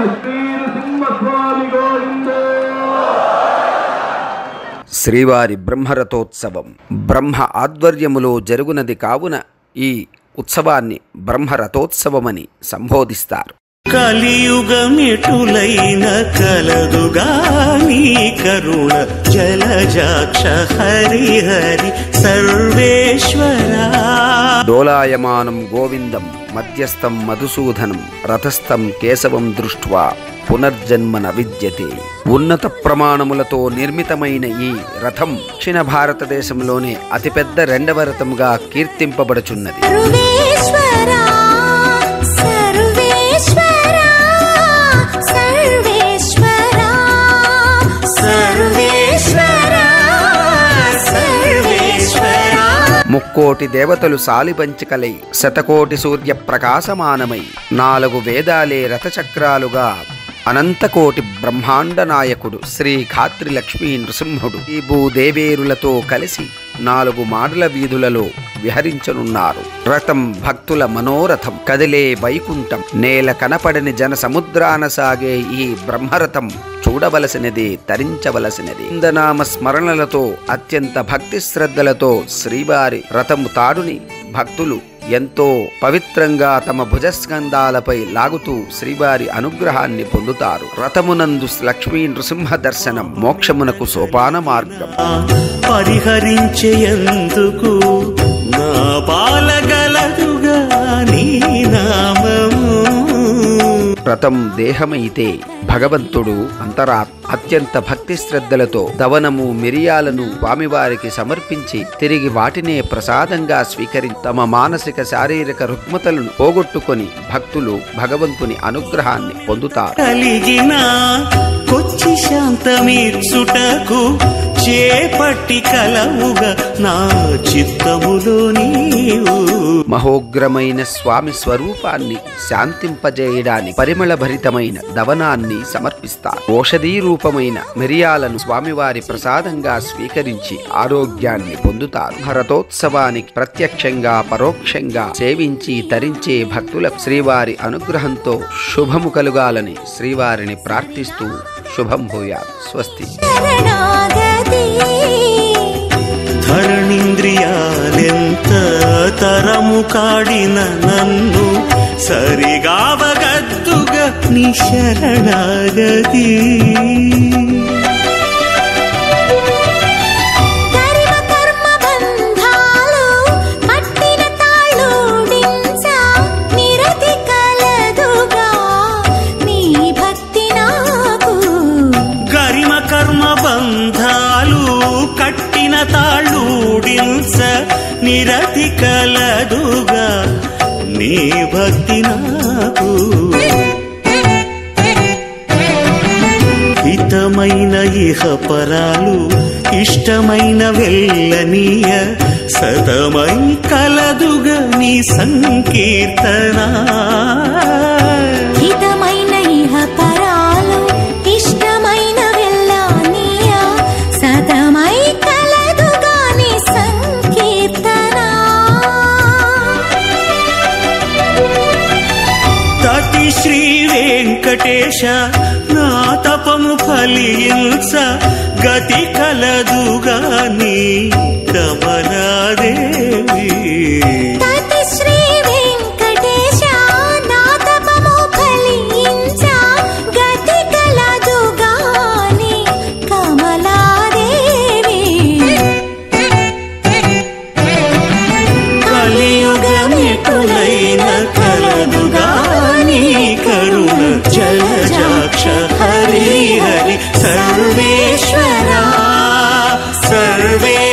లక్ష్మీనరసింహస్వామి గోవిందో శ్రీవారి బ్రహ్మరథోత్సవం బ్రహ్మ ఆధ్వర్యములో జరుగునది కావున ఈ ఉత్సవాన్ని బ్రహ్మరథోత్సవమని సంబోధిస్తారు కలియుగమిటులైన కలదుగా నీ కరుణ జలజాక్ష హరి హరి సర్వేశ్వరా డోలాయమానం గోవిందం మధ్యస్థం మధుసూదనం రథస్థం కేశవం దృష్ట్వా పునర్జన్మన విద్యతే ఉన్నత ప్రమాణములతో నిర్మితమైన ఈ రథం దక్షిణ భారతదేశంలోనే అతిపెద్ద రెండవ రథముగా కీర్తింపబడుచున్నది సర్వేశ్వరా సర్వేశ్వరా సర్వేశ్వరా సర్వేశ్వరా సర్వేశ్వరా ముక్కోటి దేవతలు సాలిపంచికలై శతకోటి సూర్య ప్రకాశమానమై నాలుగు వేదాలే రథచక్రాలుగా అనంతకోటి బ్రహ్మాండ నాయకుడు శ్రీ ఖాత్రి లక్ష్మీ నృసింహుడు ఈ భూదేవేరులతో కలిసి నాలుగు మాడల వీధులలో విహరించనున్నారు రథం భక్తుల మనోరథం కదిలే వైకుంఠం నేల కనపడని జన సముద్రాన సాగే ఈ బ్రహ్మరథం చూడవలసినది తరించవలసినది ఇందనామ స్మరణలతో అత్యంత భక్తి శ్రద్ధలతో శ్రీవారి రథము తాడుని భక్తులు ఎంతో పవిత్రంగా తమ భుజస్కంధాలపై లాగుతూ శ్రీవారి అనుగ్రహాన్ని పొందుతారు రథమునందు లక్ష్మీ నృసింహ దర్శనం మోక్షమునకు సోపాన మార్గం పరిహరించేందుకు నా పాలగలదుగా నీ నామము రథం దేహమైతే భగవంతుడు అంతరాత్ అత్యంత భక్తి శ్రద్ధలతో దవనము మిరియాలను స్వామివారికి సమర్పించి తిరిగి వాటినే ప్రసాదంగా స్వీకరించి తమ మానసిక శారీరక రుగ్మతలను పోగొట్టుకొని భక్తులు భగవంతుని అనుగ్రహాన్ని పొందుతారు కలిగిన కొచ్చి శాంతమీర్చుటకు చేపట్టి కలవుగా నా చిత్తములో నీవు మహోగ్రమైన స్వామి స్వరూపాన్ని శాంతింపజేయడానికి పరిమళ భరితమైన దవనాన్ని సమర్పిస్తారు ఔషధీ రూపమైన మిరియాలను స్వామివారి ప్రసాదంగా స్వీకరించి ఆరోగ్యాన్ని పొందుతారు భరతోత్సవానికి ప్రత్యక్షంగా పరోక్షంగా సేవించి తరించే భక్తులకు శ్రీవారి అనుగ్రహంతో శుభము కలుగాలని శ్రీవారిని ప్రార్థిస్తూ శుభం భూయాత్ స్వస్తి శరణాగతి ధరణింద్రియాలెంత తరము కాడిన నన్ను సరిగావగద్దుగా నీ శరణాగతి కర్మ కర్మ బంధాలు పట్టిన తాళూడించ నిరతి కలదుగా నీ భక్తి నాకు గరిమ కర్మ బంధాలు కట్టిన తాళూడించ నిరతి కలదుగా నీ భక్తి నాకు హితమైన ఇహ పరాలు ఇష్టమైన వెళ్ళనీయ సతమై కలదుగా నీ సంకీర్తన హితమైన ఇహ పరాలు ఇష్టమైన వెళ్ళానీయ సతమై కలదుగా నీ సంకీర్తన తటి శ్రీ వెంకటేశ నా తపము ఫలించ గతి కలదుగా నీ కమలాదేవి తతి శ్రీ వెంకటేశ నా తపము ఫలించ గతి కలదుగా నీ కమలాదేవి కలియుగమిటులైన కలదుగా నీ కరుణ జలజాక్ష హరి హరి సర్వేశ్వరా సర్వే